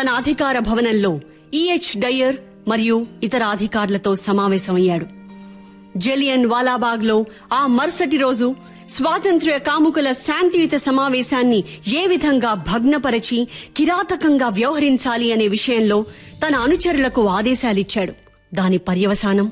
తన అధికార భవనంలో ఈహెచ్ డయ్యర్ మరియు ఇతర అధికారులతో సమావేశమయ్యాడు జలియన్ వాలాబాగ్ లో ఆ మరుసటి రోజు స్వాతంత్ర్య కాముకుల శాంతియుత సమావేశాన్ని ఏ విధంగా భగ్నపరచి కిరాతకంగా వ్యవహరించాలి అనే విషయంలో తన అనుచరులకు ఆదేశాలిచ్చాడు దాని పర్యవసానం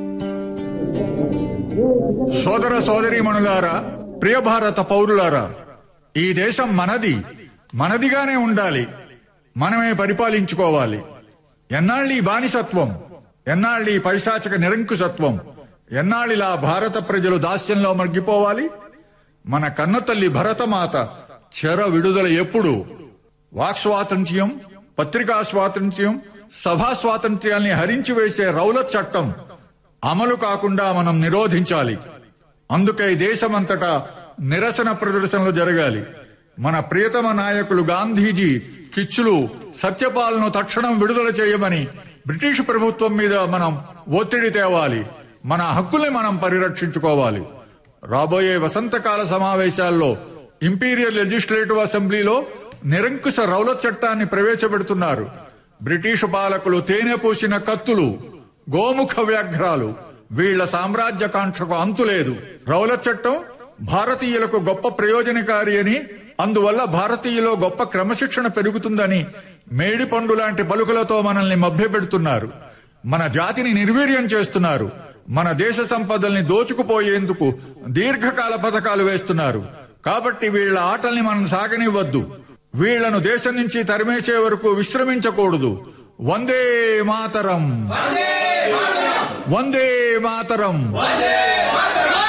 సోదర సోదరీమణులారా ప్రియ భారత పౌరులారా ఈ దేశం మనది మనదిగానే ఉండాలి మనమే పరిపాలించుకోవాలి ఎన్నాళ్ళీ బానిసత్వం ఎన్నాళ్ళీ పైశాచిక నిరంకుశత్వం ఎన్నాళ్ళిలా భారత ప్రజలు దాస్యంలో మగ్గిపోవాలి మన కన్నతల్లి భరతమాత చెర విడుదల ఎప్పుడు వాక్ స్వాతంత్ర్యం పత్రికా స్వాతంత్ర్యం సభా స్వాతంత్ర్యాల్ని హరించి వేసే రౌలత్ చట్టం అమలు కాకుండా మనం నిరోధించాలి అందుకే దేశమంతటా నిరసన ప్రదర్శనలు జరగాలి మన ప్రియతమ నాయకులు గాంధీజీ కిచ్చులు సత్యపాలను తక్షణం విడుదల చేయమని బ్రిటిష్ ప్రభుత్వం మీద మనం ఒత్తిడి తేవాలి మన హక్కుల్ని మనం పరిరక్షించుకోవాలి రాబోయే వసంతకాల సమావేశాల్లో ఇంపీరియల్ లెజిస్లేటివ్ అసెంబ్లీలో నిరంకుశ రౌలత్ చట్టాన్ని ప్రవేశపెడుతున్నారు బ్రిటిష్ పాలకులు తేనె పూసిన కత్తులు గోముఖ వ్యాఘ్రాలు వీళ్ల సామ్రాజ్యకాంక్షకు అంతులేదు రౌలత్ చట్టం భారతీయులకు గొప్ప ప్రయోజనకారి అని అందువల్ల భారతీయులో గొప్ప క్రమశిక్షణ పెరుగుతుందని మేడి పండు లాంటి పలుకులతో మనల్ని మభ్యపెడుతున్నారు మన జాతిని నిర్వీర్యం చేస్తున్నారు మన దేశ సంపదల్ని దోచుకుపోయేందుకు దీర్ఘకాల పథకాలు వేస్తున్నారు కాబట్టి వీళ్ల ఆటల్ని మనం సాగనివ్వద్దు వీళ్లను దేశం నుంచి తరిమేసే వరకు విశ్రమించకూడదు వందే మాతరం వందే మాతరం